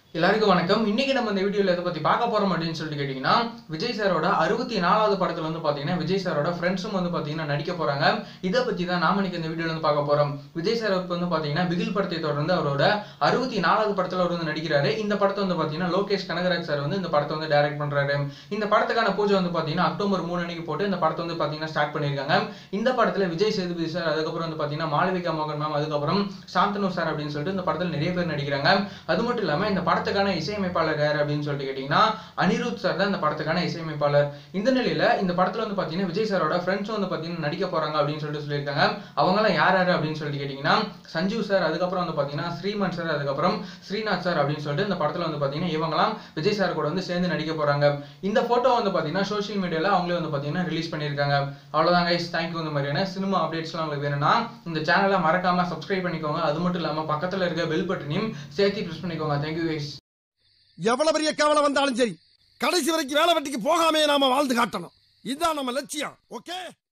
எல்லாருக்கும் வணக்கம் இன்னைக்கு நம்ம இந்த வீடியோல எதை பத்தி பார்க்க போறோம் அப்படின்னு சொல்லிட்டு கேட்டீங்கன்னா விஜய் சாரோட அறுபத்தி நாலாவது படத்துல வந்து பாத்தீங்கன்னா விஜய் சாரோட ஃப்ரெண்ட்ஸும் வந்து பாத்தீங்கன்னா நடிக்க போறாங்க இதை பத்தி தான் நாம இன்னைக்கு இந்த வீடியோல வந்து பார்க்க போறோம் விஜய் சார் இப்ப வந்து பாத்தீங்கன்னா பிகில் படத்தை தொடர்ந்து அவரோட அறுபத்தி நாலாவது படத்துல அவர் வந்து நடிக்கிறாரு இந்த படத்தை வந்து பாத்தீங்கன்னா லோகேஷ் கனகராஜ் சார் வந்து இந்த படத்தை வந்து டைரக்ட் பண்றாரு இந்த படத்துக்கான பூஜை வந்து பாத்தீங்கன்னா அக்டோபர் மூணு அன்னைக்கு போட்டு இந்த படத்தை வந்து பாத்தீங்கன்னா ஸ்டார்ட் பண்ணிருக்காங்க இந்த படத்துல விஜய் சேதுபதி சார் அதுக்கப்புறம் வந்து பாத்தீங்கன்னா மாளவிகா மோகன் மேம் அதுக்கப்புறம் சாந்தனு சார் அப்படின்னு சொல்லிட்டு இந்த படத்துல நிறைய பேர் நடிக்கிறாங்க அது மட்டும் இல்லாம இந்த படத்துக்கான இசையமைப்பாளர் யார் அப்படின்னு சொல்லிட்டு கேட்டீங்கன்னா அனிருத் சார் தான் இந்த படத்துக்கான இசையமைப்பாளர் இந்த நிலையில இந்த படத்துல வந்து பாத்தீங்கன்னா விஜய் சாரோட ஃப்ரெண்ட்ஸும் வந்து பாத்தீங்கன்னா நடிக்க போறாங்க அப்படின்னு சொல்லிட்டு சொல்லியிருக்காங்க அவங்களாம் யார் யாரு அப்படின்னு சொல்லிட்டு கேட்டீங்கன்னா சஞ்சீவ் சார் அதுக்கப்புறம் வந்து பாத்தீங்கன்னா ஸ்ரீமன் சார் அதுக்கப்புறம் ஸ்ரீநாத் சார் அப்படின்னு சொல்லிட்டு இந்த படத்துல வந்து பாத்தீங்கன்னா இவங்கலாம் விஜய் சார் கூட வந்து சேர்ந்து நடிக்க போறாங்க இந்த போட்டோ வந்து பாத்தீங்கன்னா சோஷியல் மீடியால அவங்களே வந்து பாத்தீங்கன்னா ரிலீஸ் பண்ணியிருக்காங்க அவ்வளவுதான் கைஸ் தேங்க்யூ இந்த மாதிரியான சினிமா அப்டேட்ஸ்லாம் உங்களுக்கு வேணும்னா இந்த சேனலை மறக்காம சப்ஸ்கிரைப் பண்ணிக்கோங்க அது மட்டும் இல்லாம பக்கத்துல இருக்க பெல் பட்டனையும் சேர்த்து ப்ரெஸ் பண்ணிக்கோங்க தேங்க்யூ கைஸ் எவ்வளவு பெரிய கவலை வந்தாலும் சரி கடைசி வரைக்கும் வேலை வெட்டிக்கு போகாமே நாம வாழ்ந்து காட்டணும் இதுதான் நம்ம லட்சியம் ஓகே